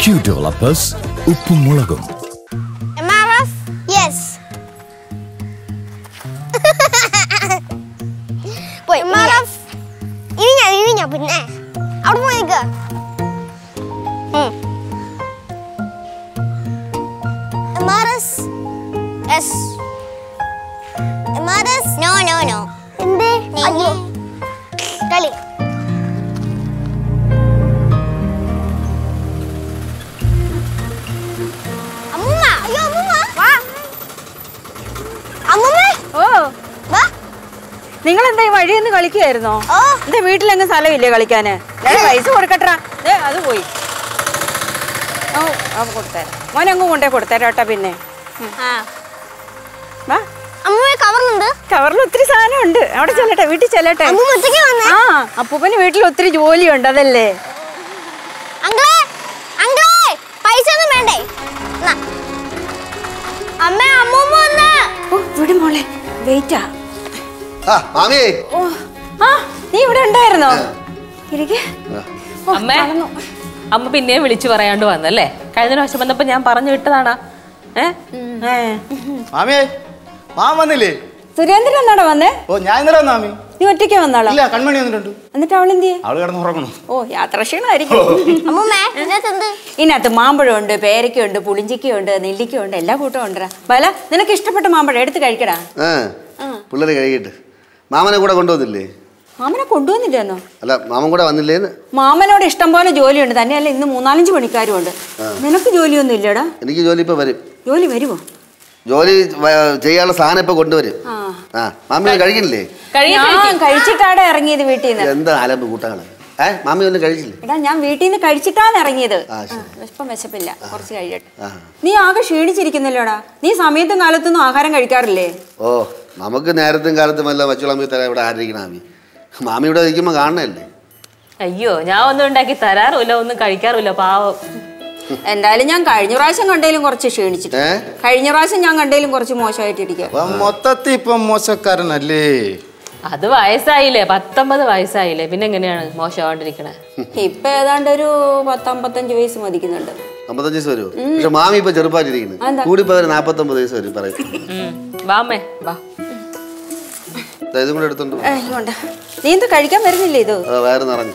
Q developers ഉപ്പും മുളകും MRF? Yes. പോയി MRF? ഇനി ഞാൻ ഇനി ഞാൻ പിന്നെ അവിടെ പോയി നിൽക്കുക MRS? Yes. MRS? No, no, no. എന്തേ അയ്യോ കളി അമ്മൂമ്മ അയ്യോ അമ്മൂമ്മ വാ അമ്മൂമ്മ ഓ വാ നിങ്ങൾ എന്താ ഈ വഴിയിൽ നിന്ന് കളിക്കുകയായിരുന്നോ ഓ എന്റെ വീട്ടിലെങ്ങും സ്ഥലമില്ലേ കളിക്കാന് ഞാൻ പൈസ കൊടുക്കട്ടാ ഏ അത് പോയി ഓ അത് കൊടുത്തേരാ മോനെ അങ്ങ് കൊണ്ടേ കൊടുത്തേരാ കേട്ടോ പിന്നെ ഉം. ആ വാ അമ്മൂമ്മ കവറുന്നുണ്ട് കവറിൽ ഒത്തിരി സാധനം ഉണ്ട് അവിടെ ചെല്ലട്ടെ വീട്ടിൽ ചെല്ലട്ടെ അമ്മൂമ്മ ഒറ്റയ്ക്ക് വന്നേ ആ അപ്പൂപ്പന് വീട്ടിൽ ഒത്തിരി ജോലിയുണ്ട് അതല്ലേ അങ്കിളേ അങ്കിളേ പൈസ ഒന്നും വേണ്ടേ എന്നാ. അമ്മ അമ്മൂമ്മ വന്ന് ഓ ഇവിടെ മോളെ വെയിറ്റാ ആ മാമിയേ ഓ ആ നീ ഇവിടെ ഉണ്ടായിരുന്നോ ഇരിക്കെ അമ്മേ അമ്മ പിന്നെയും വിളിച്ചു പറയാണ്ട് വന്നല്ലേ കഴിഞ്ഞ പ്രാവശ്യം വന്നപ്പോ ഞാൻ പറഞ്ഞു വിട്ടതാണാ ഏ മാമിയേ മാം വന്നില്ലേ സുരേന്ദ്രൻ എന്നാടാ വന്നേ ഓ ഞാൻ ഇന്നലെ വന്നാ മാമി നീ ഒറ്റയ്ക്ക് വന്നാളാ ഇല്ല കൺമണി വന്നിട്ടുണ്ട് എന്നിട്ട് അവളെന്തിയെ അവള് കിടന്ന് ഉറങ്ങണു ഓ യാത്രക്ഷീണമായിരിക്കും അമ്മൂമ്മ ഇതിനകത്ത് എന്ത് ഇതിനകത്ത് മാമ്പഴമുണ്ട് പേരയ്ക്കുണ്ട് പുളിഞ്ചിക്കയുണ്ട് നെല്ലിക്കയുണ്ട് എല്ലാ കൂട്ടവും ഉണ്ടടാ ബല നിനക്ക് ഇഷ്ടപ്പെട്ട മാമ്പഴം എടുത്ത് കഴിക്കടാ ആ പിള്ളേർ കഴിക്കട്ടെ മാമനെ കൂടെ കൊണ്ടുവന്നില്ലേ മാമനെ കൊണ്ടുവന്നില്ലെന്നോ അല്ല മാമൻ കൂടെ വന്നില്ലേന്ന് മാമനോട് ഇഷ്ടം പോലെ ജോലിയുണ്ട് തന്നെയല്ല ഇന്ന് മൂന്നാലഞ്ച് പണിക്കാരും ഉണ്ട് നിനക്ക് ജോലിയൊന്നും ഇല്ലടാ എനിക്ക് ജോലി ഇപ്പൊ വരും ജോലി വരുമോ ജോലി വ- ചെയ്യാനുള്ള സാധനം ഇപ്പൊ കൊണ്ടുവരും ആ ആ മാമി ഒന്നും കഴിക്കണില്ലേ ഞാൻ കഴിച്ചിട്ടാടെ ഇറങ്ങിയത് വീട്ടിൽ നിന്ന് എന്താ അലമ്പ് കൂട്ടങ്ങള് ഏ മാമി ഒന്നും കഴിച്ചില്ലേ എടാ ഞാൻ വീട്ടിൽ നിന്ന് കഴിച്ചിട്ടാണ് ഇറങ്ങിയത് ആ, ശരി. വിശപ്പം വിശപ്പില്ല കുറച്ച് കഴിയട്ടെ ആ. നീ ആകെ ക്ഷീണിച്ചിരിക്കുന്നില്ലോടാ നീ സമയത്തും കാലത്തൊന്നും ആഹാരം കഴിക്കാറില്ലേ ഓ നമുക്ക് നേരത്തും കാലത്തും എല്ലാം വച്ചുളമ്പി തരാൻ ഇവിടെ ആരിക്കണം മാമി മാമി ഇവിടെ ഇരിക്കുമ്പോ കാണണല്ലേ അയ്യോ ഞാൻ ഒന്നും ഉണ്ടാക്കി തരാറുമില്ല ഒന്നും കഴിക്കാറുമില്ല പാവം എന്തായാലും ഞാൻ കഴിഞ്ഞ പ്രാവശ്യം കണ്ടേലും കുറച്ച് ക്ഷീണിച്ചിട്ട് ഏ കഴിഞ്ഞ പ്രാവശ്യം ഞാൻ കണ്ടേലും കുറച്ച് മോശമായിട്ടിരിക്കുക അപ്പൊ മൊത്തത്തിൽ ഇപ്പൊ മോശക്കാരനല്ലേ അത് വയസ്സായില്ലേ പത്തൊമ്പത് വയസ്സായില്ലേ പിന്നെ എങ്ങനെയാണ് മോശമാണ്ടിരിക്കണേ ഇപ്പൊ ഏതാണ്ട് ഒരു പത്തമ്പത്തഞ്ച് വയസ്സ് മതിക്കുന്നുണ്ട് അമ്പത്തഞ്ച് വയസ്സ് വരുമോ പക്ഷെ മാമി ഇപ്പൊ ചെറുപ്പായിട്ടിരിക്കുന്നു കൂടിപ്പോ ഒരു നാപ്പത്തൊമ്പത് വയസ്സ് വരും പറയും വാമേ വാ ദാ ഇതും കൂടെ എടുത്തോണ്ട് പോ. ഏ, ഇങ്ങോട്ട്. നീ എന്താ കഴിക്കാൻ വരുന്നില്ലേ ഇത് ആ, വയറ് നിറഞ്ഞു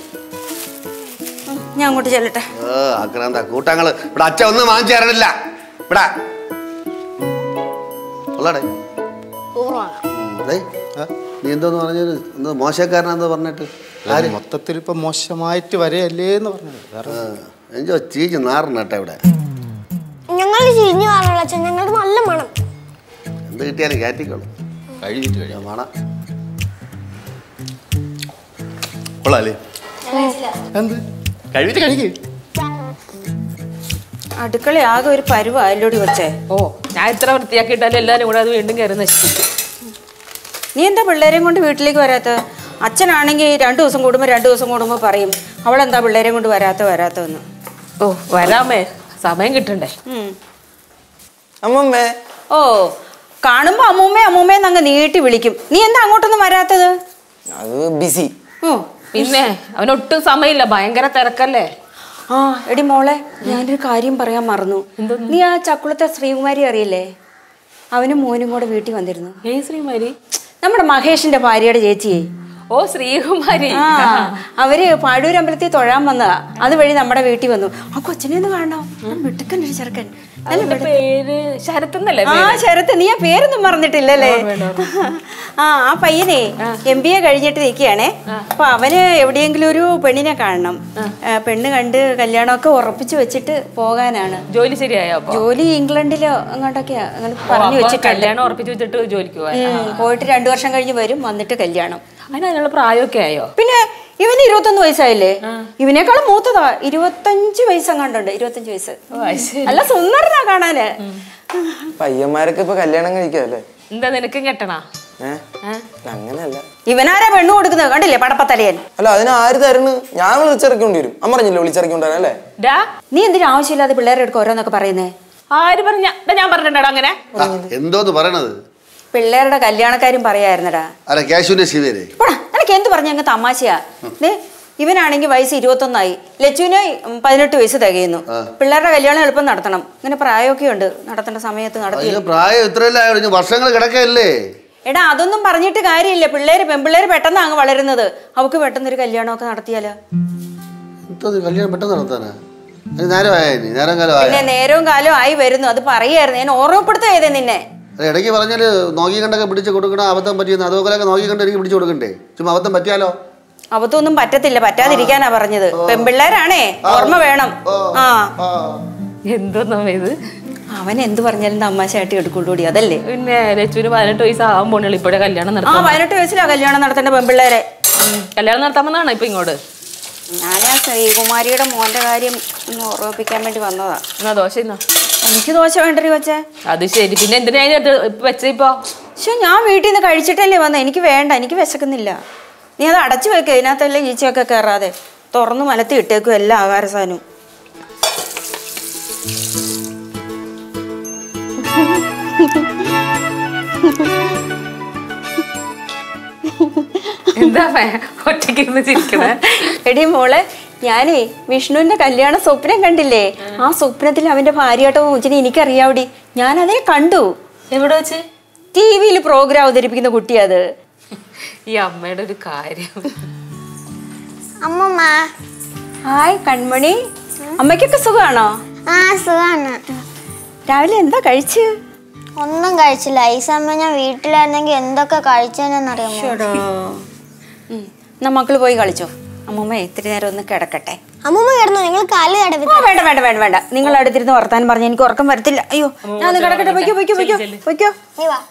ഉം, ഞാൻ അങ്ങോട്ട് ചെല്ലട്ടെ ഏ, ആക്രാന്ത കൂട്ടങ്ങള് ഇവിടെ അച്ഛ ഒന്നും വാങ്ങിച്ചു തരണില്ല ഇവിടെ ഉള്ളടേ നീ എന്തോന്ന് പറഞ്ഞൊരു എന്തോ മോശക്കാരനാന്ന് പറഞ്ഞിട്ട് ആര് മൊത്തത്തിൽ ഇപ്പൊ മോശമായിട്ട് വരെയല്ലേ എന്ന് പറഞ്ഞത് വേറെ എഞ്ചോ ചീച്ച് നാറിനട്ടെ ഇവിടെ ഞങ്ങൾ ചിരിഞ്ഞു പറഞ്ഞുള്ള അച്ഛൻ ഞങ്ങൾക്ക് നല്ല മണം എന്ത് കിട്ടിയാലും കയറ്റിക്കോളും കഴിഞ്ഞിട്ട് കഴിയാം വേണം കൊള്ളാല്ലേ എന്ത് കഴിവിട്ട് കഴിക്ക് അടുക്കള ആകെ ഒരു പരുവായല്ലോടി വെച്ചേ ഓ ഞാൻ ഇത്ര വൃത്തിയാക്കിയിട്ടാലും എല്ലാരും കൂടെ അത് വീണ്ടും കയറി നശിപ്പിക്കും നീ എന്താ പിള്ളേരെയും കൊണ്ട് വീട്ടിലേക്ക് വരാത്ത അച്ഛനാണെങ്കിൽ രണ്ടു ദിവസം കൂടുമ്പോൾ രണ്ടു ദിവസം കൂടുമ്പോൾ പറയും അവളെന്താ പിള്ളേരെയും കൊണ്ട് വരാത്ത വരാത്തതെന്ന് ഓ വരാമേ സമയം കിട്ടണ്ടേ ഉം. അമ്മമ്മേ ഓ കാണുമ്പോ അമ്മൂമ്മേ അമ്മൂമ്മേന്ന് അങ്ങ് നീട്ടി വിളിക്കും നീ എന്താ അങ്ങോട്ടൊന്നും വരാത്തത് അത് ബിസി ഓ പിന്നെ അവനൊട്ടും സമയമില്ല ഭയങ്കര തിരക്കല്ലേ ആ എടി മോളെ ഞാനൊരു കാര്യം പറയാൻ മറന്നു നീ ആ ചക്കുളത്തെ ശ്രീകുമാരി അറിയില്ലേ അവനും മോനും കൂടെ വീട്ടിൽ വന്നിരുന്നു ഏ ശ്രീമാരി നമ്മുടെ മഹേഷിന്റെ ഭാര്യയുടെ ചേച്ചിയെ ഓ ശ്രീകുമാരി ആ അവര് പാഴൂർ അമ്പലത്തിൽ തൊഴാൻ വന്നതാ അതുവഴി നമ്മുടെ വീട്ടിൽ വന്നു ആ കൊച്ചിനെ ഒന്ന് കാണണം മിടുക്കൻ ഒരു ചെറുക്കൻ നല്ല അവന്റെ പേര് ശരത്തെന്നല്ലേ ആ ശരത്ത് നീ ആ പേരൊന്നും മറന്നിട്ടില്ലല്ലേ ആ ആ പയ്യനെ എം ബി എ കഴിഞ്ഞിട്ട് നിൽക്കുകയാണേ അപ്പൊ അവന് എവിടെയെങ്കിലും ഒരു പെണ്ണിനെ കാണണം ആ, പെണ്ണ് കണ്ട് കല്യാണമൊക്കെ ഉറപ്പിച്ചു വെച്ചിട്ട് പോകാനാണ് ജോലി ശരിയായോ അപ്പൊ ജോലി ഇംഗ്ലണ്ടിലോ അങ്ങോട്ടൊക്കെയാ അങ്ങനെ ഓ, പറഞ്ഞു അപ്പൊ വെച്ചിട്ടുണ്ട് കല്യാണം ഉറപ്പിച്ചു വെച്ചിട്ട് ജോലിക്ക് പോവാൻ ഉം, പോയിട്ട് രണ്ടു വർഷം കഴിഞ്ഞ് വരും വന്നിട്ട് കല്യാണം അതിന് അതിനുള്ള പ്രായമൊക്കെ ആയോ പിന്നെ ഇവന് ഇരുപത്തൊന്ന് വയസ്സായില്ലേ ഇവനേക്കാളും മൂത്തതാ ഇരുപത്തഞ്ച് വയസ്സെങ്ങാണ്ടുണ്ട് ഇരുപത്തഞ്ച് വയസ്സ് അല്ല സുന്ദരനാ കാണാന് പയ്യന്മാരൊക്കെ ഇപ്പൊ കല്യാണം കഴിക്കാല്ലേ എന്താ നിനക്കും കെട്ടണാ ഏ അങ്ങനെയല്ല ഇവനാരാ പെണ്ണു കൊടുക്കുന്നത് കണ്ടില്ലേ പടപ്പത്തലയൻ അല്ല അതിന് ആര് തരുന്നു ഞാൻ വിളിച്ചിറക്കേണ്ടി വരും അമ്മ പറഞ്ഞില്ലേ വിളിച്ചിറക്കി അല്ലേ ഡാ നീ എന്തിനാ ആവശ്യമില്ലാതെ പിള്ളേരെ എടുക്കുക ഓരോന്നൊക്കെ പറയുന്നേ ആര് പറഞ്ഞ ദാ ഞാൻ പറഞ്ഞിട്ടുണ്ടോ അങ്ങനെ ആ, എന്തോന്ന് പറയണത് പിള്ളേരുടെ കല്യാണക്കാരും പറയായിരുന്നടാ അല്ല കേശുവിന്റെ ശിവരെ പോടാ നിനക്ക് എന്ത് പറഞ്ഞ അങ്ങ് തമാശയാ ദേ ഇവനാണെങ്കിൽ വയസ്സ് ഇരുപത്തൊന്നായി ലച്ചുവിന് പതിനെട്ട് വയസ്സ് തികയുന്നു പിള്ളേരുടെ കല്യാണം എളുപ്പം നടത്തണം ഇങ്ങനെ പ്രായമൊക്കെ ഉണ്ട് നടത്തേണ്ട സമയത്ത് നടത്തി അയ്യോ പ്രായം ഇത്രയല്ലേ ആയുള്ളൂ. ഇനി വർഷങ്ങൾ കിടക്കല്ലേ എടാ അതൊന്നും പറഞ്ഞിട്ട് കാര്യമില്ല പിള്ളേര് പെൺപിള്ളേര് പെട്ടെന്ന് അങ്ങ് വളരുന്നത് അവക്ക് പെട്ടെന്ന് ഒരു കല്യാണമൊക്കെ നടത്തിയാലോ എന്തോ ഇത് കല്യാണം പെട്ടെന്ന് നടത്താനാ അത് നേരമായ ഇനി നേരം കാലം ആയ പിന്നെ നേരവും കാലവും ആയി വരുന്നു അത് പറയായിരുന്നു ഞാൻ ഓർമ്മപ്പെടുത്തുക ചെയ്തേ നിന്നെ അത് ഇടയ്ക്ക് പറഞ്ഞാല് നോക്കി കണ്ടൊക്കെ പിടിച്ച് കൊടുക്കണം അബദ്ധം പറ്റിയെന്ന് അതുപോലെയൊക്കെ നോക്കി കണ്ട് എനിക്ക് പിടിച്ചു കൊടുക്കണ്ടേ ചുമ്മാ അബദ്ധം പറ്റിയാലോ അവത്തൊന്നും പറ്റത്തില്ല പറ്റാതിരിക്കാനാ പറഞ്ഞത് പെൺപിള്ളേരാണേ ഓർമ്മ വേണം ആ എന്തോന്നമ്മ ഇത് അവൻ എന്ത് പറഞ്ഞാലും തമാശയായിട്ട് എടുക്കുള്ളൂടി അതല്ലേ പിന്നെ ലച്ചുവിന് പതിനെട്ട് വയസ്സ് ആവാൻ പോണുള്ളൂ ഇപ്പോഴേ കല്യാണം ആ നടത്താം പതിനെട്ട് വയസ്സിലാ കല്യാണം നടത്തേണ്ട പെൺപിള്ളേരെ കല്യാണം നടത്താമെന്നാണ് ഇപ്പൊ ഇങ്ങോട്ട് ഞാൻ ആ ശ്രീകുമാരിയുടെ മോന്റെ കാര്യം ഒന്ന് ഓർമ്മിപ്പിക്കാൻ വേണ്ടി വന്നതാ എന്നാ ദോശ ഇന്നാ എനിക്ക് ദോശ വേണ്ടടി വച്ചേ അത് ശരി പിന്നെ എന്തിനാ അതിനകത്ത് വെച്ച ഇപ്പൊ പക്ഷെ ഞാൻ വീട്ടിൽ നിന്ന് കഴിച്ചിട്ടല്ലേ വന്നത് എനിക്ക് വേണ്ട എനിക്ക് വിശക്കുന്നില്ല നീ അത് അടച്ചു വെക്കുക ഇതിനകത്തല്ലേ ഈച്ചയൊക്കെ കയറാതെ തുറന്ന് മലത്തി ഇട്ടേക്കും എല്ലാ ആഹാര സാധനവും എന്താ ഒറ്റയ്ക്ക് ഇരുന്ന് ചിരിക്കണേ എടി മോളെ ഞാനേ വിഷ്ണുവിന്റെ കല്യാണ സ്വപ്നം കണ്ടില്ലേ ആ സ്വപ്നത്തിൽ അവന്റെ ഭാര്യയാട്ടോ മോചിനെ എനിക്കറിയാവടി ഞാൻ അതേ കണ്ടു എവിടെ വെച്ച് ടി വിയിൽ പ്രോഗ്രാം അവതരിപ്പിക്കുന്ന കുട്ടിയത് ഈ അമ്മയുടെ ഒരു കാര്യം അമ്മമ്മ ഹായ് കൺമണി അമ്മയ്ക്കൊക്കെ സുഖമാണോ ആ സുഖാണ് രാവിലെ എന്താ കഴിച്ച് ഒന്നും കഴിച്ചില്ല ഈ സമയം ഞാൻ വീട്ടിലായിരുന്നെങ്കിൽ എന്തൊക്കെ കഴിച്ചതെന്നറിയാമോ ഉം. എന്നാ മക്കള് പോയി കളിച്ചോ അമ്മമ്മ ഇത്തിരി നേരം ഒന്ന് കിടക്കട്ടെ അമ്മമ്മ കിടന്നു നിങ്ങൾ കാല് തടവി ഓ വേണ്ട വേണ്ട വേണ്ട വേണ്ട നിങ്ങൾ അടുത്തിരുന്ന് വർത്താനം പറഞ്ഞ് എനിക്ക് ഉറക്കം വരത്തില്ല അയ്യോ ഞാൻ ഒന്ന് കിടക്കട്ടെ പൊയ്ക്കോ പൊയ്ക്കോ പൊയ്ക്കോ പൊയ്ക്കോ നീ വാ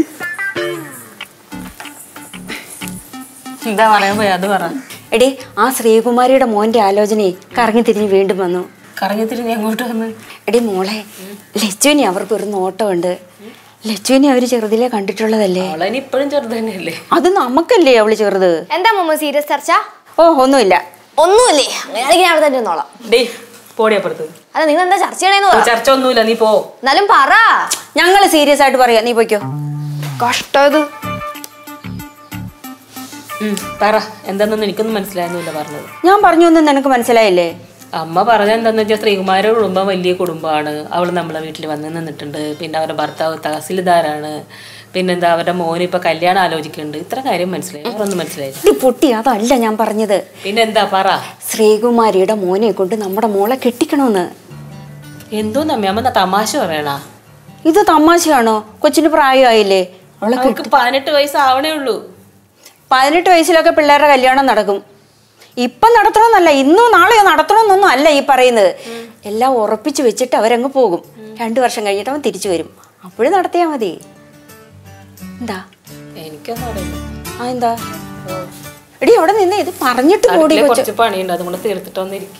എന്താ പറയാൻ പോയി അത് പറ എടി ആ ശ്രീകുമാരിയുടെ മോന്റെ ആലോചനയെ കറങ്ങി തിരിഞ്ഞ് വീണ്ടും വന്നു കറങ്ങത്തിരി അങ്ങോട്ട് വന്ന് എടി മോളെ ലച്ചുവിനെ അവർക്ക് ഒരു നോട്ടമുണ്ട് ലച്ചുവിനെ അവര് ചെറുതിലെ കണ്ടിട്ടുള്ളതല്ലേ അവളനി ഇപ്പോഴും ചെറുത് തന്നെയല്ലേ അത് നമുക്കല്ലേ അവള് ചെറുത് എന്താ മമ്മ സീരിയസ് ചർച്ച ഓ ഒന്നുമില്ല ഒന്നുമില്ലേ അങ്ങനെയാണെങ്കിൽ ഞാൻ അവിടെ തന്നെ നിന്നോളാം ഡേ പോടി അപ്പുറത്ത് അല്ല നിങ്ങൾ എന്താ ചർച്ച ചെയ്യണേന്ന് പറ ചർച്ച ഒന്നുമില്ല നീ പോ എന്നാലും പറ ഞങ്ങൾ സീരിയസ് ആയിട്ട് പറയാം നീ പൊയ്ക്കോ കഷ്ടത് ഉം, പറ എന്താണെന്ന് എനിക്കൊന്നും മനസ്സിലായിരുന്നില്ല പറഞ്ഞത് ഞാൻ പറഞ്ഞു ഒന്നും നിനക്ക് മനസ്സിലായില്ലേ അമ്മ പറഞ്ഞ എന്താന്ന് വെച്ചാൽ ശ്രീകുമാരുടെ കുടുംബം വലിയ കുടുംബമാണ് അവൾ നമ്മളെ വീട്ടിൽ വന്ന് നിന്നിട്ടുണ്ട് പിന്നെ അവരുടെ ഭർത്താവ് തഹസിൽദാരാണ് പിന്നെന്താ അവരുടെ മോന് ഇപ്പൊ കല്യാണം ആലോചിക്കുന്നുണ്ട് ഇത്ര കാര്യം മനസ്സിലായി വേറൊന്നും മനസ്സിലായില്ല ഇത് പൊട്ടി അതല്ല ഞാൻ പറഞ്ഞത് പിന്നെന്താ പറ ശ്രീകുമാരിയുടെ മോനെ കൊണ്ട് നമ്മുടെ മോളെ കെട്ടിക്കണമെന്ന് എന്തോ നമ്മ അമ്മ തമാശ പറയണ ഇത് തമാശയാണോ കൊച്ചിന് പ്രായമായില്ലേ അവളെ കെട്ടി- അവൾക്ക് പതിനെട്ട് വയസ്സാവണേ ഉള്ളൂ പതിനെട്ട് വയസ്സിലൊക്കെ പിള്ളേരുടെ കല്യാണം നടക്കും ഇപ്പം നടത്തണമെന്നല്ല ഇന്നോ നാളെയോ നടത്തണമെന്നൊന്നും അല്ല ഈ പറയുന്നത് എല്ലാം ഉറപ്പിച്ചു വെച്ചിട്ട് അവരങ്ങ് പോകും രണ്ടു വർഷം കഴിഞ്ഞിട്ട് അവൻ തിരിച്ചു വരും അപ്പോഴും നടത്തിയാൽ മതി എന്താ എനിക്കൊന്നും അറിയില്ല ആ എന്താ എടി അവിടെ നിന്ന് ഇത് പറഞ്ഞിട്ട് കൂടി അടുക്കളയിൽ കൊച്ചു കുറച്ച് പണിയുണ്ട് അതും കൂടെ തീർത്തിട്ട് വന്നിരിക്കാം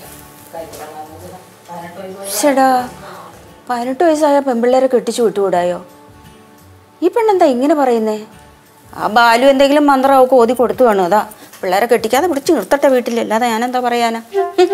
ചേടാ പതിനെട്ട് വയസ്സായ പെൺപിള്ളേരെ കെട്ടിച്ചു വിട്ടുകൂടായോ ഈ പെണ്ണെന്താ ഇങ്ങനെ പറയുന്നേ ആ ബാലു എന്തെങ്കിലും മന്ത്രം അവൾക്ക് ഓതി കൊടുത്തു കാണും അതാ പിള്ളേരെ കെട്ടിക്കാതെ പിടിച്ച് നിർത്തട്ടെ വീട്ടിൽ അല്ലാതെ ഞാനെന്താ പറയാനാ ഹും.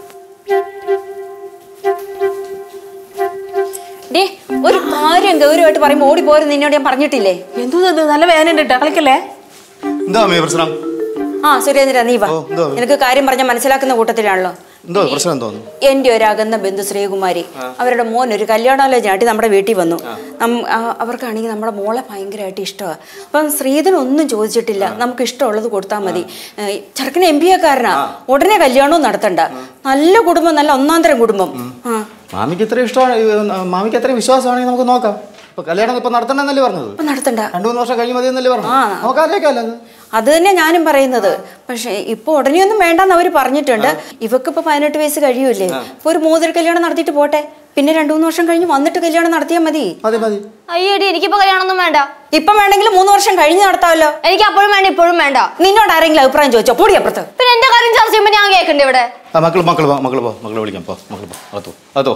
ഡേ ഒരു കാര്യം ഗൗരവമായിട്ട് പറയുമ്പോൾ ഓടി പോരും നിന്നോട് ഞാൻ പറഞ്ഞിട്ടില്ലേ എന്തോ ഇത് നല്ല വേദന ഉണ്ട് കേട്ടോ കളിക്കല്ലേ എന്താ അമ്മേ പ്രശ്നം ആ സുരേന്ദ്ര നീ വാ ഓ, എന്താ? നിനക്ക് കാര്യം പറഞ്ഞാൽ മനസ്സിലാക്കുന്ന കൂട്ടത്തിലാണല്ലോ എന്തോ പ്രശ്നം എന്തോന്നു എൻ്റെ ഒരു അകന്ന ബന്ധു ശ്രീകുമാരി അവരുടെ മോൻ ഒരു കല്യാണാലോചനയായിട്ട് നമ്മുടെ വീട്ടിൽ വന്നു നം- ആ- അവർക്കാണെങ്കിൽ നമ്മുടെ മോളെ ഭയങ്കരമായിട്ട് ഇഷ്ടമാണ് അപ്പം ശ്രീധനൊന്നും ചോദിച്ചിട്ടില്ല നമുക്ക് ഇഷ്ടമുള്ളത് കൊടുത്താൽ മതി ഏ, ചെറുക്കന് എം ബി എക്കാരനാ ഉടനെ കല്യാണവും നടത്തണ്ട നല്ല കുടുംബം നല്ല ഒന്നാം തരം കുടുംബം ആ മാമിക്ക് ഇത്രയും ഇഷ്ടമാണ് ഈ, ആ, മാമിക്ക് അത്രയും വിശ്വാസമാണെങ്കിൽ നമുക്ക് നോക്കാം ഇപ്പൊ കല്യാണം ഇപ്പൊ നടത്തണ്ടെന്നല്ലേ പറഞ്ഞത് അപ്പം നടത്തണ്ട രണ്ടു മൂന്ന് വർഷം കഴിഞ്ഞ് മതി എന്നല്ലേ പറഞ്ഞു ആ. നോക്കാറിലേക്കല്ല അത് അത് തന്നെ ഞാനും പറയുന്നത് പക്ഷെ ഇപ്പൊ ഉടനെയൊന്നും വേണ്ടെന്ന് അവർ പറഞ്ഞിട്ടുണ്ട് ഇവക്കിപ്പോ പതിനെട്ട് വയസ്സ് കഴിയൂലേ ഇപ്പൊ ഒരു മോതിര കല്യാണം നടത്തിയിട്ട് പോട്ടെ പിന്നെ രണ്ടു മൂന്ന് വർഷം കഴിഞ്ഞ് വന്നിട്ട് കല്യാണം നടത്തിയാൽ മതി മതി മതി അയ്യടി എനിക്കിപ്പോ കല്യാണമൊന്നും വേണ്ട ഇപ്പം വേണമെങ്കിൽ മൂന്ന് വർഷം കഴിഞ്ഞ് നടത്താമല്ലോ എനിക്ക് അപ്പോഴും വേണ്ട ഇപ്പോഴും വേണ്ട നിന്നോട് ആരെങ്കിലും അഭിപ്രായം ചോദിച്ചോ പൊടി അപ്പുറത്ത് പിന്നെ എന്റെ കാര്യം ചർച്ച ചെയ്യുമ്പോ ഞാൻ കേൾക്കണ്ടേ ഇവിടെ ആ മക്കൾ മക്കൾ പോ മക്കൾ പോ മക്കളെ വിളിക്കാം പോ മക്കൾ പോ അതോ അതോ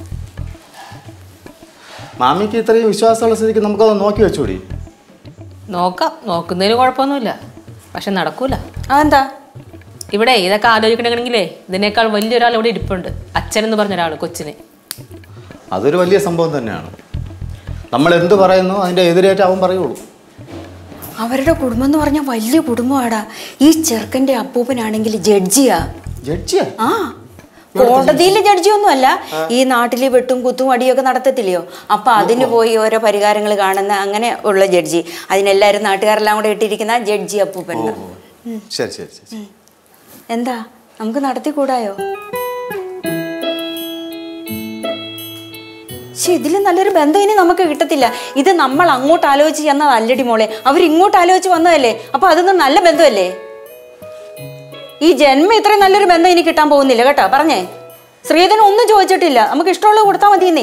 മാമിക്ക് ഇത്രയും വിശ്വാസമുള്ള സ്ഥിതിക്ക് നമുക്കത് നോക്കി വെച്ചൂടി നോക്കാം നോക്കുന്നതിന് കുഴപ്പമൊന്നുമില്ല പക്ഷെ നടക്കൂല അതെന്താ ഇവിടെ ഇതൊക്കെ ആലോചിക്കണമെങ്കിലേ ഇതിനേക്കാൾ വലിയൊരാൾ ഇവിടെ ഇരിപ്പുണ്ട് അച്ഛൻ എന്ന് പറഞ്ഞ ഒരാൾ കൊച്ചിന് അതൊരു വലിയ സംഭവം തന്നെയാണ് നമ്മൾ എന്ത് പറയുന്നു അതിൻ്റെ എതിരേറ്റ് അവൻ പറയുള്ളൂ അവരുടെ കുടുംബം എന്ന് പറഞ്ഞാൽ വലിയ കുടുംബമാടാ ഈ ചെറുക്കന്റെ അപ്പൂപ്പനാണെങ്കിൽ ജഡ്ജിയാ ജഡ്ജിയാ ആ കോടതിയിലെ ജഡ്ജിയൊന്നും അല്ല ഈ നാട്ടില് വെട്ടും കുത്തും അടിയൊക്കെ നടത്തത്തില്ലയോ അപ്പൊ അതിന് പോയി ഓരോ പരിഹാരങ്ങൾ കാണുന്ന അങ്ങനെ ഉള്ള ജഡ്ജി അതിനെല്ലാരും നാട്ടുകാരെല്ലാം കൂടെ ഇട്ടിരിക്കുന്ന ജഡ്ജി അപ്പൂപ്പൻ ശരി ശരി ശരി എന്താ നമുക്ക് നടത്തിക്കൂടായോ പക്ഷെ ഇതിൽ നല്ലൊരു ബന്ധം ഇനി നമുക്ക് കിട്ടത്തില്ല ഇത് നമ്മൾ അങ്ങോട്ട് ആലോചിച്ച് ചെന്നതല്ലടി മോളെ അവർ ഇങ്ങോട്ട് ആലോചിച്ച് വന്നതല്ലേ അപ്പൊ അതൊന്നും നല്ല ബന്ധമല്ലേ ഈ ജന്മം ഇത്രയും നല്ലൊരു ബന്ധം ഇനി കിട്ടാൻ പോകുന്നില്ല കേട്ടോ പറഞ്ഞേ ശ്രീധരൻ ഒന്നും ചോദിച്ചിട്ടില്ല നമുക്ക് ഇഷ്ടമുള്ളത് കൊടുത്താൽ മതിയെന്നേ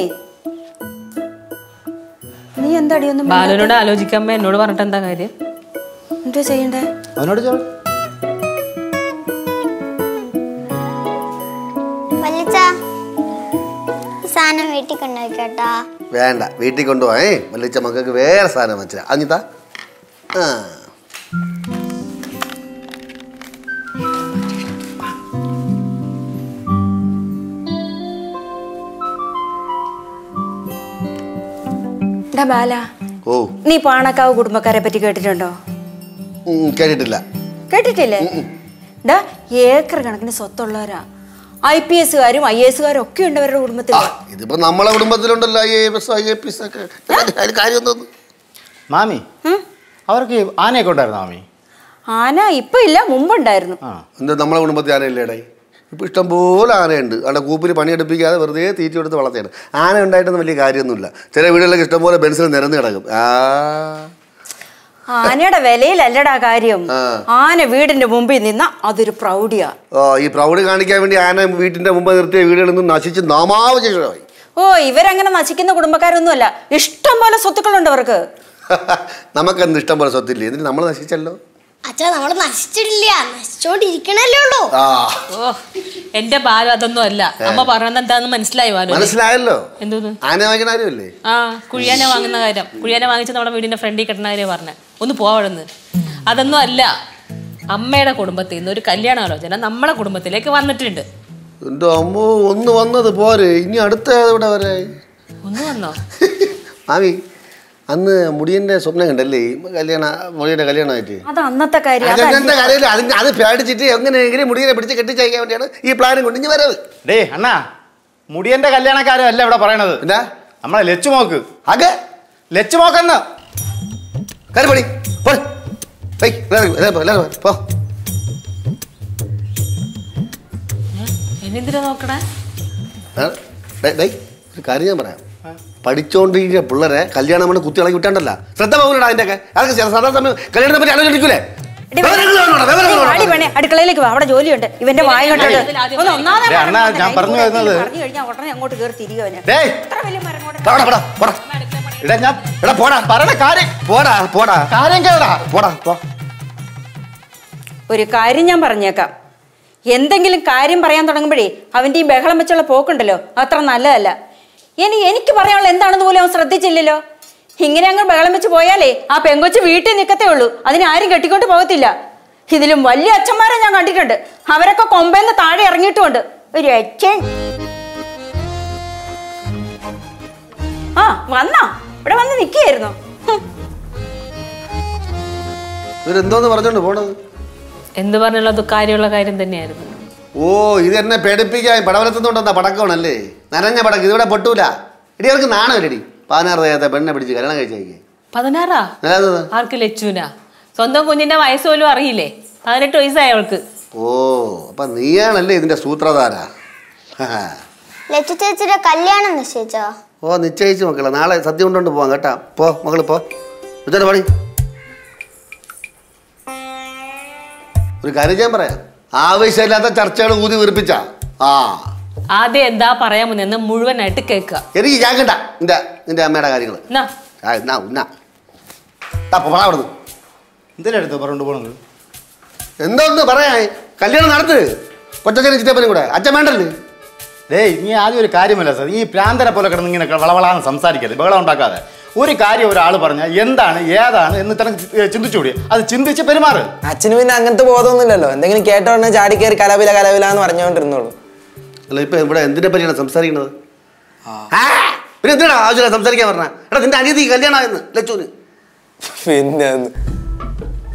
നീ എന്താടി ഒന്നും ബാലുവിനോട് ആലോചിക്കാമ്മ എന്നോട് പറഞ്ഞിട്ട് എന്താ കാര്യം എന്താ ചെയ്യണ്ടേ അവനോട് ചോദിച്ചു വല്ലിച്ച ഈ സാധനം വീട്ടിൽ കൊണ്ടുപോയിക്കോട്ടാ വേണ്ട വീട്ടിൽ കൊണ്ടുപോയേ വല്ലിച്ച മക്കൾക്ക് വേറെ സാധനം വെച്ചാ അഞ്ഞിത്താ ആ ഡാ ബാല ഓ നീ പാണക്കാവ് കുടുംബക്കാരെ പറ്റി കേട്ടിട്ടുണ്ടോ ഉം, കേട്ടിട്ടില്ല കേട്ടിട്ടില്ലേ ഡാ ഏക്കർ കണക്കിന് സ്വത്തുള്ളവരാ ഐ പി എസുകാരും ഐ എസുകാരും ഒക്കെ ഉണ്ട് അവരുടെ കുടുംബത്തിൽ ഇതിപ്പോ നമ്മളെ കുടുംബത്തിലുണ്ടല്ലോ I A S I A P S ഒക്കെ അതിന് കാര്യം എന്തോന്ന് മാമി അവർക്ക് ഈ ആനയൊക്കെ ഉണ്ടായിരുന്നു മാമി ആന ഇപ്പൊ ഇല്ല മുമ്പുണ്ടായിരുന്നു ആ എന്താ നമ്മളെ കുടുംബത്തിൽ ആനയില്ലേടേ ഇപ്പൊ ഇഷ്ടംപോലെ ആനയുണ്ട് അവിടെ കൂപ്പിൽ പണിയെടുപ്പിക്കാതെ വെറുതെ തീറ്റ കൊടുത്ത് വളർത്തിയാണ് ആന ഉണ്ടായിട്ടൊന്നും വലിയ കാര്യമൊന്നുമില്ല ചില വീടുകളിലൊക്കെ ഇഷ്ടംപോലെ ബെൻസിൽ നിരന്ന് കിടക്കും ആ ആനയുടെ വിലയിലല്ലടാ കാര്യം ആന വീടിന്റെ മുമ്പിൽ നിന്ന അതൊരു പ്രൗഢിയാ ഓ ഈ പ്രൗഢി കാണിക്കാൻ വേണ്ടി ആന വീട്ടിന്റെ മുമ്പ് നിർത്തിയ വീടുകളിൽ നിന്ന് നശിച്ച് നാമാവശേഷമായി ഓ ഇവരങ്ങനെ നശിക്കുന്ന കുടുംബക്കാരൊന്നുമല്ല ഇഷ്ടം പോലെ സ്വത്തുക്കളുണ്ട് അവർക്ക് നമുക്കെന്ത് ഇഷ്ടം പോലെ സ്വത്തില്ലേ എന്നിട്ട് നമ്മൾ നശിച്ചല്ലോ അച്ഛാ നമ്മൾ നശിച്ചിട്ടില്ല നശിച്ചോണ്ടിരിക്കണല്ലേ ഉള്ളൂ ആ ഓ എന്റെ ബാലു അതൊന്നും അല്ല അമ്മ പറഞ്ഞത് എന്താന്ന് മനസ്സിലായി ബാലു മനസ്സിലായല്ലോ എന്തോന്ന് ആന വാങ്ങിക്കുന്ന കാര്യമല്ലേ ആ കുഴിയാന വാങ്ങുന്ന കാര്യം കുഴിയാന വാങ്ങിച്ച് നമ്മുടെ വീടിന്റെ ഫ്രണ്ടിൽ കെട്ടുന്ന കാര്യം പറഞ്ഞ ഒന്ന് പോവടുന്ന് അതൊന്നും അല്ല അമ്മയുടെ കുടുംബത്തിൽ നിന്ന് ഒരു കല്യാണ ആലോചന നമ്മളെ കുടുംബത്തിലേക്ക് വന്നിട്ടുണ്ട് എന്റെ അമ്മോ ഒന്ന് വന്നത് പോരെ ഇനി അടുത്ത ഇവിടെ വരെ ഒന്ന് വന്നോ മാമി അന്ന് മുടിയന്റെ സ്വപ്നം കണ്ടല്ലേ ഈ കല്യാണ മുടിയന്റെ കല്യാണമായിട്ട് അത് അന്നത്തെ കാര്യം അതെന്താ കാര്യമില്ല അതിന് അത് പേടിച്ചിട്ട് എങ്ങനെയെങ്കിലും മുടിയനെ പിടിച്ച് കെട്ടിച്ചയക്കാൻ വേണ്ടിയാണ് ഈ പ്ലാനും കൊണ്ട് ഇനി വരവ് ഡേ അണ്ണാ മുടിയന്റെ കല്യാണക്കാരും അല്ല ഇവിടെ പറയണത് പിന്നെ നമ്മളെ ലച്ചു മോക്ക് അകെ ലച്ചു മോക്കെന്ന് കയറി പണി പോടി. ഏയ്, എല്ലാവരും പോ, എല്ലാവരും പോ, എല്ലാവരും പോ. പോ എന്നെന്തിനാ നോക്കണേ ആ, ഡേയ്, ഡേയ്, ഒരു കാര്യം ഞാൻ പറയാം പഠിച്ചോണ്ടിരിക്കുന്ന പിള്ളേരെ കല്യാണം കൊണ്ട് കുത്തി ഇളകി വിട്ടാണ്ടല്ല ശ്രദ്ധ പോകുന്നുണ്ട് അതിന്റെ ഒക്കെ അതൊക്കെ സാധാരണ സമയം കല്യാണത്തെ പറ്റി ആലോചിക്കൂലേ എടി, ആടി വേണേ അടുക്കളയിലേക്ക് വാ അവിടെ ജോലിയുണ്ട് ഇവന്റെ വായ കണ്ടിട്ട് ഒന്ന് ഒന്നാമതെ ഡേ, അണ്ണാ, ഞാൻ പറഞ്ഞു വരുന്നത് പറഞ്ഞു കഴിഞ്ഞാൽ ഉടനെ അങ്ങോട്ട് കയറി തിരികെ ഡേയ് എത്ര വലിയ മരം കൊണ്ട് പോടാ പോടാ പോടാ എടാ ഞാൻ എടാ പോടാ പറയണ കാര്യം പോടാ പോടാ കാര്യം കേടാ പോടാ പോ ഒരു കാര്യം ഞാൻ പറഞ്ഞേക്കാം എന്തെങ്കിലും കാര്യം പറയാൻ തുടങ്ങുമ്പോഴേ അവൻ്റെ ഈ ബഹളം വെച്ചുള്ള പോക്കുണ്ടല്ലോ അത്ര നല്ലതല്ല ഇനി എനിക്ക് പറയാനുള്ള എന്താണെന്ന് പോലും അവൻ ശ്രദ്ധിച്ചില്ലല്ലോ ഇങ്ങനെ അങ്ങ് ബഹളം വെച്ച് പോയാലേ ആ പെങ്കൊച്ച് വീട്ടിൽ നിൽക്കത്തേ ഉള്ളൂ അതിനെ ആരും കെട്ടിക്കൊണ്ട് പോകത്തില്ല ഇതിലും വലിയ അച്ഛന്മാരെ ഞാൻ കണ്ടിട്ടുണ്ട് അവരൊക്കെ കൊമ്പേന്ന് താഴെ ഇറങ്ങിയിട്ടുമുണ്ട് ഒരു അച്ഛൻ ആ വന്നാ ഇവിടെ വന്ന് നിൽക്കുകയായിരുന്നോ ഇവരെന്തോന്ന് പറഞ്ഞോണ്ട് പോണത് എന്ത് പറഞ്ഞുള്ളത് കാര്യമുള്ള കാര്യം തന്നെയായിരുന്നു ഓ ഇത് എന്നെ പേടിപ്പിക്കാൻ പടവലത്തുനിന്നുണ്ടെന്നാ പടക്കമാണല്ലേ നനഞ്ഞ പടക്കം ഇതിവിടെ പൊട്ടൂല ഇടി അവർക്ക് നാണമില്ലടി പതിനാറ് വയസ്സത്തെ പെണ്ണെ പിടിച്ച് കല്യാണം കഴിച്ചേക്ക് പതിനാറാ അതായത് ആർക്ക് ലച്ചുന സ്വന്തം കുഞ്ഞിന്റെ വയസ്സ് പോലും അറിയില്ലേ പതിനെട്ട് വയസ്സായി അവൾക്ക് ഓ അപ്പൊ നീയാണല്ലേ ഇതിന്റെ സൂത്രധാര ലച്ചു ചേച്ചിയുടെ കല്യാണം നിശ്ചയിച്ചോ ഓ നിശ്ചയിച്ചു മക്കളെ നാളെ സദ്യ കൊണ്ടോണ്ട് പോവാം കേട്ടാ പോ മകള് പോ ഉച്ചയുടെ പണി ഒരു കാര്യം ഞാൻ പറയാം ആവശ്യമില്ലാത്ത ചർച്ചകൾ ഊതി വീർപ്പിച്ച ആ ആദ്യം എന്താ പറയാമെന്ന് മുഴുവനായിട്ട് കേൾക്കുക എനിക്ക് കേൾക്കണ്ട നിന്റെ നിന്റെ അമ്മയുടെ കാര്യങ്ങൾ എന്നാ ആ എന്നാ ഉന്നാ താ പോടാ അവിടുന്ന് എന്തിനാ എടുത്ത് പറഞ്ഞോണ്ട് പോണത് എന്തോന്ന് പറയാ കല്യാണം നടത്ത് കൊച്ചച്ഛനും ചിറ്റപ്പനും കൂടെ അച്ഛൻ വേണ്ടല്ലേ ഡേയ് നീ ആദ്യം ഒരു കാര്യമല്ല സാർ ഈ പ്രാന്തനെ പോലെ കിടന്ന് ഇങ്ങനെ വളവളാന്ന് സംസാരിക്കരുത് ബഹളം ഉണ്ടാക്കാതെ ഒരു കാര്യം ഒരാൾ പറഞ്ഞാൽ എന്താണ് ഏതാണ് എന്ന് തനക്ക് ചിന്തിച്ചുകൂടി അത് ചിന്തിച്ച് പെരുമാറ് അച്ഛന് പിന്നെ അങ്ങനത്തെ ബോധമൊന്നുമില്ലല്ലോ എന്തെങ്കിലും കേട്ട ഉടനെ ചാടി കയറി കലവില കലവില എന്ന് പറഞ്ഞുകൊണ്ടിരുന്നോളൂ അല്ല ഇപ്പൊ ഇവിടെ എന്തിനെ പറ്റിയാണ് സംസാരിക്കുന്നത് ആ, പിന്നെ എന്തിനാ ആവശ്യമില്ല സംസാരിക്കാൻ പറഞ്ഞ എടാ നിന്റെ അനിയത്തി കല്യാണം എന്ന് ലച്ചുവിന് പിന്നെ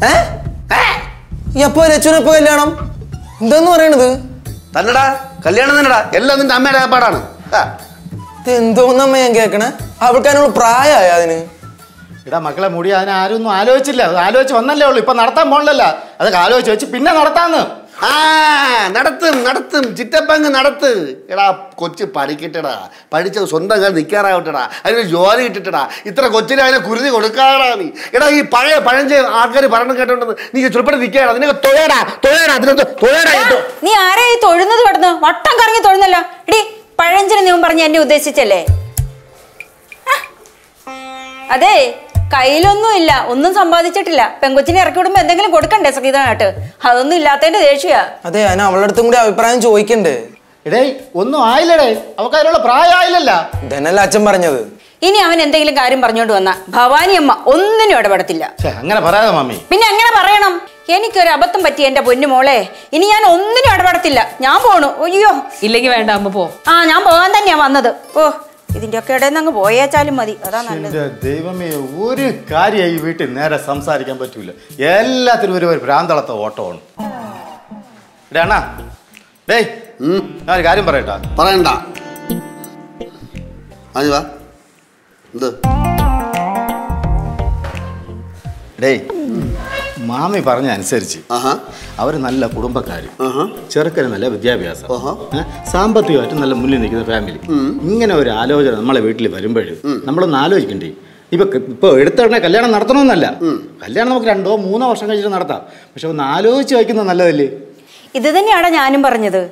ഏ എപ്പോ ലച്ചുവിന് എപ്പോ കല്യാണം എന്താന്ന് പറയണത് തന്നെടാ കല്യാണം തന്നെടാ എല്ലാം നിന്റെ അമ്മയുടെ ഏർപ്പാടാണ് ആ. ഇത് എന്തോന്നമ്മ ഞാൻ കേക്കണേ അവൾക്ക് അതിനുള്ള പ്രായമായ അതിന് എടാ മക്കളെ മുടി അതിനെ ആരും ഒന്നും ആലോചിച്ചില്ല അത് ആലോചിച്ച് വന്നല്ലേ ഉള്ളൂ ഇപ്പൊ നടത്താൻ പോകണല്ലോ അതൊക്കെ ആലോചിച്ച് വെച്ച് പിന്നെ നടത്താന്ന് ആ നടത്തും നടത്തും ചിറ്റപ്പങ്ങ് നടത്ത് എടാ കൊച്ചു പഠിക്കട്ടെടാ പഠിച്ച സ്വന്തം കാലം നിൽക്കാറാവട്ടെടാ അതിന് ജോലി കിട്ടിട്ടടാ ഇത്ര കൊച്ചിനെ അതിനെ കുരുതി കൊടുക്കാടാ നീ എടാ ഈ പഴയ പഴഞ്ച ആൾക്കാർ പറയണം കേട്ടോണ്ടെന്ന് നീ ചുരുപ്പടി നിൽക്കാടാ നിനക്ക് തൊഴടാ തൊഴടാ അതിനകത്ത് തൊഴടാ ഇത് നീ ആരെ ഈ തൊഴുന്നത് കിടന്ന് വട്ടം കറങ്ങി തൊഴുന്നല്ലോ എടി പഴഞ്ചന് നീ പറഞ്ഞ് എന്നെ ഉദ്ദേശിച്ചല്ലേ ആ. അതെ കയ്യിലൊന്നും ഇല്ല ഒന്നും സമ്പാദിച്ചിട്ടില്ല പെങ്കൊച്ചിനെ ഇറക്കി വിടുമ്പോ എന്തെങ്കിലും കൊടുക്കണ്ടേ സംഗീതമായിട്ട് അതൊന്നും ഇല്ലാത്തതിന്റെ ദേഷ്യ അതെ അതിന് അവളുടെ അടുത്തും കൂടി അഭിപ്രായം ചോദിക്കണ്ടേ എടേ ഒന്നും ആയില്ലടേ അവൾക്ക് അതിനുള്ള പ്രായം ആയില്ലല്ല ഇതന്നല്ല അച്ഛൻ പറഞ്ഞത് ഇനി അവൻ എന്തെങ്കിലും കാര്യം പറഞ്ഞോണ്ട് വന്ന ഭവാനി അമ്മ ഒന്നിനും ഇടപെടത്തില്ല ഛെ, അങ്ങനെ പറയാതെ മമ്മി പിന്നെ എങ്ങനെ പറയണം എനിക്കൊരു അബദ്ധം പറ്റി എന്റെ പൊന്നു മോളെ ഇനി ഞാൻ ഒന്നിനും ഇടപെടത്തില്ല ഞാൻ പോണു അയ്യോ ഇല്ലെങ്കിൽ വേണ്ട അമ്മ പോ ആ ഞാൻ പോകാൻ തന്നെയാ വന്നത് ഓ ഇതിന്റെ ഒക്കെ ഇടയിൽ നിന്ന് അങ്ങ് പോയേച്ചാലും മതി അതാ നല്ലത് എന്റെ ദൈവമേ ഒരു കാര്യം ഈ വീട്ടിൽ നേരെ സംസാരിക്കാൻ പറ്റൂല എല്ലാത്തിനും ഒരു ഒരു ഭ്രാന്തളത്തെ ഓട്ടമാണ് ഡേ അണ്ണാ ഡേയ് ഞാൻ ഒരു കാര്യം പറയട്ടാ പറയണ്ട ആഞ്ഞു വാ എന്ത് ഡേയ് മാമി പറഞ്ഞ അനുസരിച്ച് ആഹാ അവർ നല്ല കുടുംബക്കാർ ആഹാ ചെറുക്കന് നല്ല വിദ്യാഭ്യാസം ആഹാ. ഏ, സാമ്പത്തികമായിട്ട് നല്ല മുന്നിൽ നിൽക്കുന്ന ഫാമിലി ഇങ്ങനെ ഒരു ആലോചന നമ്മളെ വീട്ടിൽ വരുമ്പോൾ നമ്മളൊന്ന് ആലോചിക്കണ്ടേ ഇപ്പൊ ഇപ്പൊ എടുത്തുടനെ കല്യാണം നടത്തണമെന്നല്ല കല്യാണം നമുക്ക് രണ്ടോ മൂന്നോ വർഷം കഴിഞ്ഞിട്ട് നടത്താം പക്ഷെ ഒന്ന് ആലോചിച്ച് വയ്ക്കുന്നത് നല്ലതല്ലേ ഇത് തന്നെയാടാ ഞാനും പറഞ്ഞത്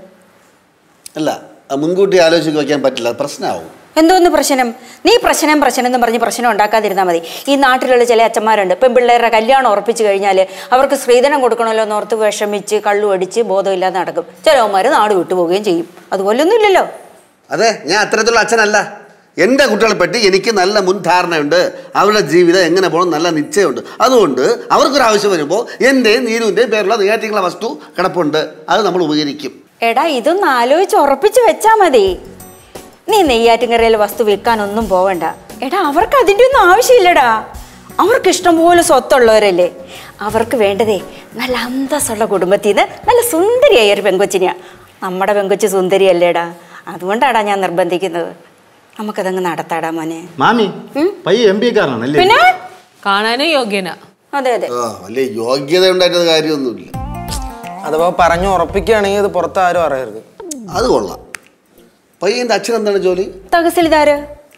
അല്ല അത് മുൻകൂട്ടി ആലോചിച്ച് വയ്ക്കാൻ പറ്റില്ല അത് പ്രശ്നമാവും എന്തോന്ന് പ്രശ്നം നീ പ്രശ്നം പ്രശ്നം എന്ന് പറഞ്ഞ് പ്രശ്നം ഉണ്ടാക്കാതിരുന്നാൽ മതി ഈ നാട്ടിലുള്ള ചില അച്ഛന്മാരുണ്ട് പെൺപിള്ളേരുടെ കല്യാണം ഉറപ്പിച്ചു കഴിഞ്ഞാൽ അവർക്ക് സ്ത്രീധനം കൊടുക്കണമല്ലോ എന്ന് ഓർത്ത് വിഷമിച്ച് കള്ളു അടിച്ച് ബോധമില്ലാതെ നടക്കും ചിലവന്മാർ നാട് വിട്ടുപോവുകയും ചെയ്യും അതുപോലൊന്നും ഇല്ലല്ലോ അതെ ഞാൻ അത്തരത്തിലുള്ള അച്ഛനല്ല എൻ്റെ കുട്ടികളെ പറ്റി എനിക്ക് നല്ല മുൻധാരണയുണ്ട് അവരുടെ ജീവിതം എങ്ങനെ പോകണം നല്ല നിശ്ചയമുണ്ട് അതുകൊണ്ട് അവർക്കൊരു ആവശ്യം വരുമ്പോൾ എൻ്റെയും നീരുവിൻ്റെയും പേരുള്ള നെയ്യാറ്റിങ്ങളെ വസ്തു കിടപ്പുണ്ട് അത് നമ്മൾ ഉപകരിക്കും എടാ ഇതൊന്ന് ആലോചിച്ച് ഉറപ്പിച്ച് വെച്ചാ മതി നീ നെയ്യാറ്റിൻകരയിൽ വസ്തു വിൽക്കാനൊന്നും പോവണ്ട എടാ അവർക്ക് അതിൻ്റെ ഒന്നും ആവശ്യമില്ലടാ അവർക്ക് ഇഷ്ടംപോലെ സ്വത്തുള്ളവരല്ലേ അവർക്ക് വേണ്ടതേ നല്ല അന്തസ്സുള്ള കുടുംബത്തിൽ നിന്ന് നല്ല സുന്ദരിയായ ഒരു പെങ്കൊച്ചിനെയാ നമ്മുടെ പെങ്കൊച്ച് സുന്ദരിയല്ലേടാ അതുകൊണ്ടാടാ ഞാൻ നിർബന്ധിക്കുന്നത് നമുക്കതങ്ങ് നടത്താടാ മോനെ മാമി പയ്യ എം പി കാരനാണല്ലേ പിന്നെ കാണാനും യോഗ്യനാ അതെ അതെ ആ വലിയ യോഗ്യത ഉണ്ടായിട്ട് കാര്യമൊന്നുമില്ല അഥവാ പറഞ്ഞു ഉറപ്പിക്കുകയാണെങ്കിൽ അത് പുറത്ത് ആരും അറിയരുത് അത് കൊള്ളാം പയ്യൻ്റെ അച്ഛൻ എന്താണ് ജോലി തഹസിൽദാര്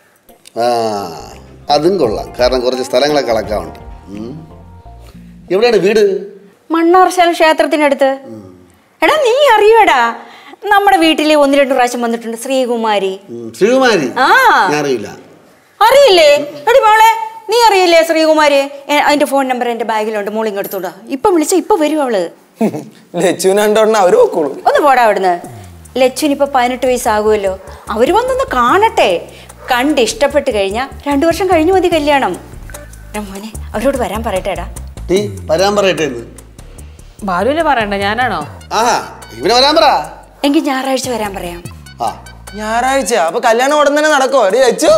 ആ അതും കൊള്ളാം കാരണം കുറച്ച് സ്ഥലങ്ങളൊക്കെ അളക്കാറുണ്ട് ഉം. എവിടെയാണ് വീട് മണ്ണാർശാല ക്ഷേത്രത്തിനടുത്ത് എടാ നീ അറിയോടാ നമ്മുടെ വീട്ടിൽ ഒന്ന് രണ്ട് പ്രാവശ്യം വന്നിട്ടുണ്ട് ശ്രീകുമാരി ഉം. ശ്രീകുമാരി ആ. ഞാൻ അറിയില്ല അറിയില്ലേ എടി മോളെ നീ അറിയില്ലേ ശ്രീകുമാരി എ- അതിന്റെ ഫോൺ നമ്പർ എന്റെ ബാഗിലുണ്ട് മോളിങ് എടുത്തോടാ ഇപ്പൊ വിളിച്ച ഇപ്പൊ വരും അവള് ലച്ചുവിനെ കണ്ടോണ്ട് അവര് നോക്കോളൂ ഒന്ന് പോടാ അവിടുന്ന് ലച്ചുവിന് ഇപ്പൊ പതിനെട്ട് വയസ്സാകുമല്ലോ അവര് വന്നൊന്ന് കാണട്ടെ കണ്ട് ഇഷ്ടപ്പെട്ട് കഴിഞ്ഞാ രണ്ടു വർഷം കഴിഞ്ഞു മതി കല്യാണം എടാ മോനെ അവരോട് വരാൻ പറയട്ടെടാ നീ വരാൻ പറയട്ടെ എന്ന് ബാലുവിനെ പറയണ്ട ഞാനാണോ ആഹാ ഇവനെ വരാൻ പറ എങ്കിൽ ഞായറാഴ്ച വരാൻ പറയാം ആ ഞായറാഴ്ച അപ്പൊ കല്യാണം ഉടൻ തന്നെ നടക്കോ എടി ലച്ചു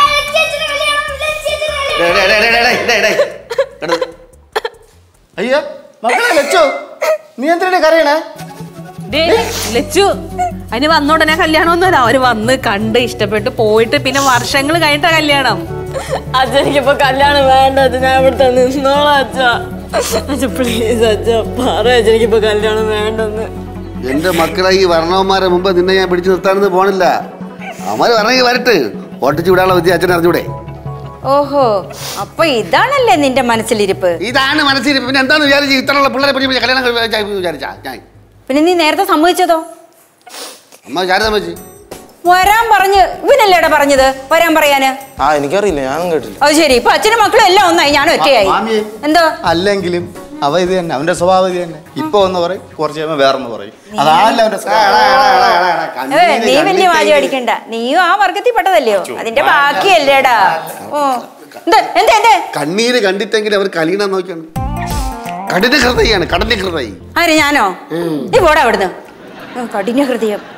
ഡേയ്, ഡേയ്, ഡേയ്, ഡേയ്, ഡേയ്, ഡേയ്, ഡേയ്. എടാ, അയ്യോ മക്കളെ ലച്ചോ നീ എന്തിനാ കരയണേ ദേ, ലച്ചു അതിന് വന്ന ഉടനെ കല്യാണമൊന്നുമല്ല അവര് വന്ന് കണ്ട് ഇഷ്ടപ്പെട്ട് പോയിട്ട് പിന്നെ വർഷങ്ങൾ കഴിഞ്ഞിട്ടാ കല്യാണം അച്ഛനിക്കിപ്പോ കല്യാണം വേണ്ട അച്ഛൻ ഞാൻ ഇവിടുത്തെ നിന്നോളാം അച്ഛ അച്ഛ പ്ലീസ് അച്ഛ പറ അച്ഛനിക്കിപ്പോ കല്യാണം വേണ്ടെന്ന് എന്റെ മക്കളെ ഈ വരണവന്മാരെ മുമ്പ് നിന്നെ ഞാൻ പിടിച്ചു നിർത്താനൊന്നും പോണില്ല അവന്മാര് വരണമെങ്കിൽ വരട്ടെ ഓട്ടിച്ചു വിടാനുള്ള വിദ്യ അച്ഛൻ അറിഞ്ഞൂടെ ഓഹോ അപ്പൊ ഇതാണല്ലേ നിന്റെ മനസ്സിലിരിപ്പ് ഇതാണ് മനസ്സിൽ പിന്നെ എന്താന്ന് വിചാരിച്ചു ഇത്തരമുള്ള പിള്ളേരെ പറ്റി കല്യാണം കഴി- വിചാരിച്ചാ ഞാൻ പിന്നെ നീ നേരത്തെ സമ്മതിച്ചതോ അമ്മ ചാരി സമ്മതിച്ചു വരാൻ പറഞ്ഞ് ഇവനല്ലേടാ പറഞ്ഞത് വരാൻ പറയാന് ആ എനിക്കറിയില്ല ഞാനും കേട്ടില്ല അത് ശരി ഇപ്പൊ അച്ഛനും മക്കളും എല്ലാം ഒന്നായി ഞാൻ ഒറ്റയായി മാമിയെ എന്തോ അല്ലെങ്കിലും അവ ഇത് തന്നെ അവന്റെ സ്വഭാവം ഇത് തന്നെ ഇപ്പൊ ഒന്ന് പറയും കുറച്ച് കഴിയുമ്പോ വേറൊന്ന് പറയും അതാണല്ലോ അവന്റെ സ്വഭാവം. ഏ, നീ വലിയ വാചി അടിക്കണ്ട നീയും ആ വർഗത്തിൽ പെട്ടതല്ലയോ അതിന്റെ ബാക്കിയല്ലേടാ ഓ എന്ത് എന്ത് എന്ത് കണ്ണീര് കണ്ടിട്ടെങ്കിൽ അവർ കലീണം നോക്കിയാണ് കഠിന ഹൃദയാണ് കടലിൽ ഹൃദയി ആര് ഞാനോ നീ പോടാ അവിടുന്ന് ഉം, കഠിന ഹൃദയം